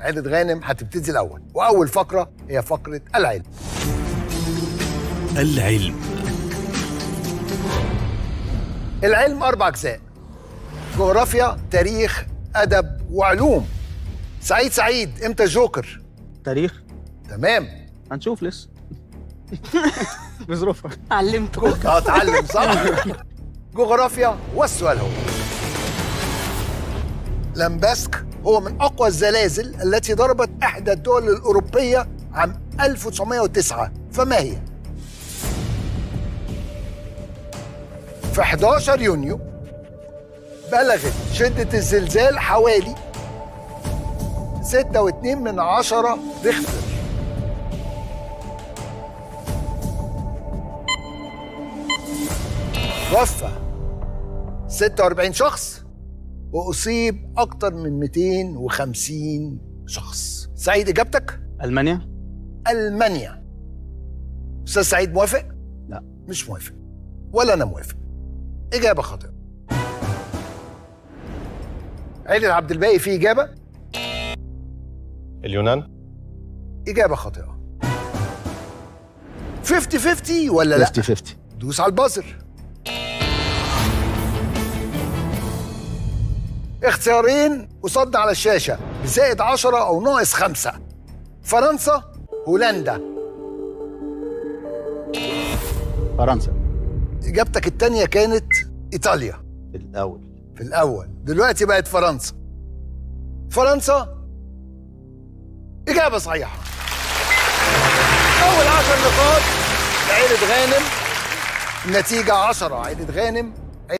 عيلة غانم هتبتدي الأول وأول فقرة هي فقرة العلم العلم العلم أربع أجزاء جغرافيا تاريخ أدب وعلوم سعيد سعيد إمتى جوكر تاريخ تمام هنشوف لسه بظروفها علمته اه اتعلم صح جغرافيا والسؤال هو لامباسك هو من أقوى الزلازل التي ضربت إحدى الدول الأوروبية عام 1909 فما هي؟ في 11 يونيو بلغت شدة الزلزال حوالي 6.2 من عشرة ريختر توفى 46 شخص وأصيب أكتر من 250 شخص سعيد إجابتك؟ المانيا ألمانيا أستاذ سعيد موافق؟ لا. مش موافق ولا أنا موافق إجابة خاطئة عيلة عبد الباقي في إجابة؟ اليونان إجابة خاطئة 50 50 ولا لا؟ 50 50 دوس على البازر اختيارين قصادنا على الشاشة بزائد عشرة أو ناقص خمسة فرنسا هولندا فرنسا إجابتك التانية كانت إيطاليا في الاول في الأول دلوقتي بقت فرنسا فرنسا إجابة صحيحة أول عشر نقاط لعيلة غانم النتيجة عشرة عيلة غانم